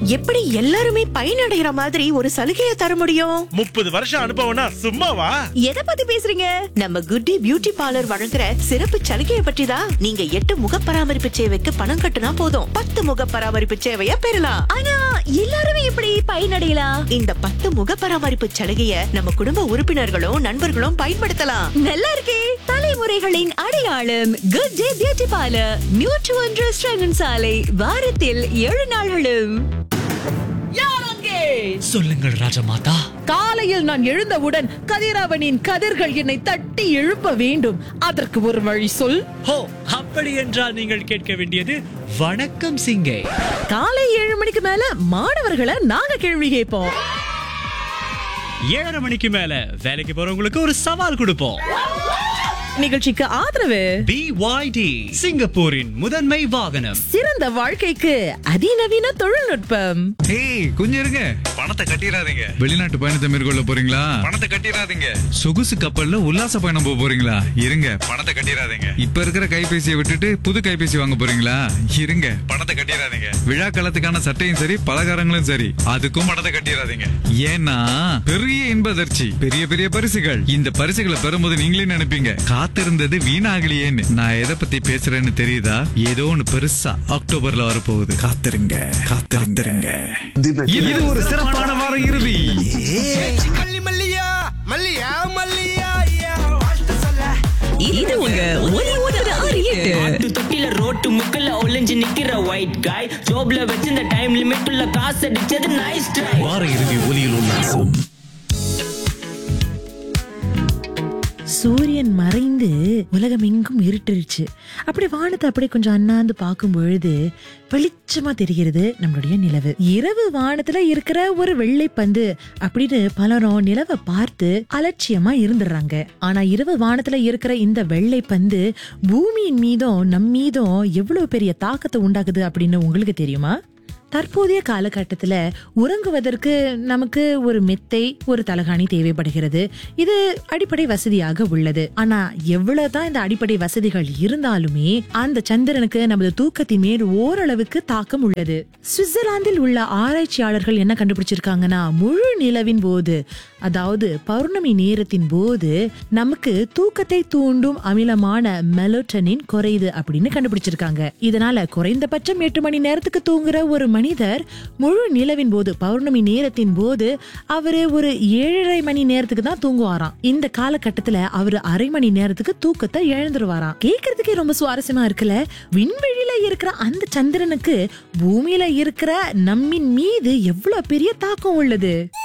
எப்படி எல்லாருமே பயனடைகிற மாதிரி ஒரு சலுகையை தர முடியும் முப்பது வருஷம் அனுபவம்னா சும்மாவா எதை பத்தி பேசுறீங்க நம்ம குட்டி பியூட்டி பார்லர் வழங்குற சிறப்பு சலுகையை பற்றி தான் நீங்க எட்டு முக பராமரிப்பு சேவைக்கு பணம் கட்டுனா போதும் பத்து முக பராமரிப்பு சேவைய பெறலாம் ஆனா எல்லாருமே எப்படி பயனடையலாம் இந்த பத்து முக பராமரிப்பு சலுகைய நம்ம குடும்ப உறுப்பினர்களும் நண்பர்களும் பயன்படுத்தலாம் நல்லா இருக்கே தலைமுறைகளின் அடையாளம் good day beauty parlour new டு ஒன்று சாலை வாரத்தில் ஏழு நாள்களும் சொல்லுங்கள் ராஜமாதா காலையில் நான் எழுந்தவுடன் கதிரவனின் கதிர்கள் என்னை தட்டி எழுப்ப வேண்டும் அதற்கு ஒரு வழி சொல் ஹோ அப்படி என்றால் நீங்கள் கேட்க வேண்டியது வணக்கம் சிங்கே காலை ஏழு மணிக்கு மேல மாணவர்களை நாங்க கேள்வி கேட்போம் ஏழரை மணிக்கு மேல வேலைக்கு போறவங்களுக்கு ஒரு சவால் கொடுப்போம் நிகழ்ச்சிக்கு ஆதரவு BYD சிங்கப்பூரின் முதன்மை வாகனம் சிறந்த வாழ்க்கைக்கு அதிநவீன தொழில்நுட்பம் ஏய் கொஞ்சம் இருங்க பணத்தை கட்டிடாதீங்க வெளிநாட்டு பயணத்தை மேற்கொள்ள போறீங்களா பணத்தை கட்டிடாதீங்க சொகுசு கப்பல்ல உல்லாச பயணம் போக போறீங்களா இருங்க பணத்தை கட்டிடாதீங்க இப்ப இருக்கிற கைபேசியை விட்டுட்டு புது கைபேசி வாங்க போறீங்களா இருங்க பணத்தை கட்டிடாதீங்க விழா காலத்துக்கான சட்டையும் சரி பலகாரங்களும் சரி அதுக்கும் பணத்தை கட்டிடாதீங்க ஏன்னா பெரிய இன்பதர்ச்சி பெரிய பெரிய பரிசுகள் இந்த பரிசுகளை பெறும்போது நீங்களே நினைப்பீங்க காத்திருந்தது வீணாகலையேன்னு நான் எதை பத்தி பேசுறேன்னு தெரியுதா ஏதோ ஒண்ணு பெருசா அக்டோபர்ல வரப்போகுது காத்திருங்க காத்திருங்க இது ஒரு சிறப்பான வார இறுதி மல்லி மல்லியா மல்லியா மல்லியா இது உங்க ஒலி உதவி அறியீட்டு ஆட்டு தொட்டில ரோட்டு முக்கல்ல ஒளிஞ்சு நிக்கிற ஒயிட் காய் ஜோப்ல வச்சிருந்த டைம் லிமிட் உள்ள காசு அடிச்சது நைஸ் ட்ரை வார இறுதி ஒலியில் உல்லாசம் சூரியன் மறைந்து உலகம் எங்கும் இருட்டுருச்சு அப்படி வானத்தை அப்படியே கொஞ்சம் அண்ணாந்து பார்க்கும் பொழுது வெளிச்சமா தெரிகிறது நம்மளுடைய நிலவு இரவு வானத்துல இருக்கிற ஒரு வெள்ளை பந்து அப்படின்னு பலரும் நிலவை பார்த்து அலட்சியமா இருந்துடுறாங்க ஆனா இரவு வானத்துல இருக்கிற இந்த வெள்ளை பந்து பூமியின் மீதும் நம் மீதும் எவ்வளவு பெரிய தாக்கத்தை உண்டாக்குது அப்படின்னு உங்களுக்கு தெரியுமா தற்போதைய காலகட்டத்துல உறங்குவதற்கு நமக்கு ஒரு மெத்தை ஒரு தலகாணி தேவைப்படுகிறது இது அடிப்படை வசதியாக உள்ளது ஆனா எவ்வளவுதான் இந்த அடிப்படை வசதிகள் இருந்தாலுமே அந்த சந்திரனுக்கு நமது தூக்கத்தின் மேல் ஓரளவுக்கு தாக்கம் உள்ளது சுவிட்சர்லாந்தில் உள்ள ஆராய்ச்சியாளர்கள் என்ன கண்டுபிடிச்சிருக்காங்கன்னா முழு நிலவின் போது அதாவது பௌர்ணமி நேரத்தின் போது நமக்கு தூக்கத்தை தூண்டும் அமிலமான மெலோட்டனின் குறையுது அப்படின்னு கண்டுபிடிச்சிருக்காங்க இதனால குறைந்தபட்சம் எட்டு மணி நேரத்துக்கு தூங்குற ஒரு மனிதர் முழு நிலவின் போது பௌர்ணமி நேரத்தின் போது அவரு ஒரு ஏழரை மணி நேரத்துக்கு தான் தூங்குவாராம் இந்த காலகட்டத்துல அவரு அரை மணி நேரத்துக்கு தூக்கத்தை இழந்துருவாராம் கேக்குறதுக்கே ரொம்ப சுவாரஸ்யமா இருக்குல்ல விண்வெளியில இருக்கிற அந்த சந்திரனுக்கு பூமியில இருக்கிற நம்மின் மீது எவ்வளவு பெரிய தாக்கம் உள்ளது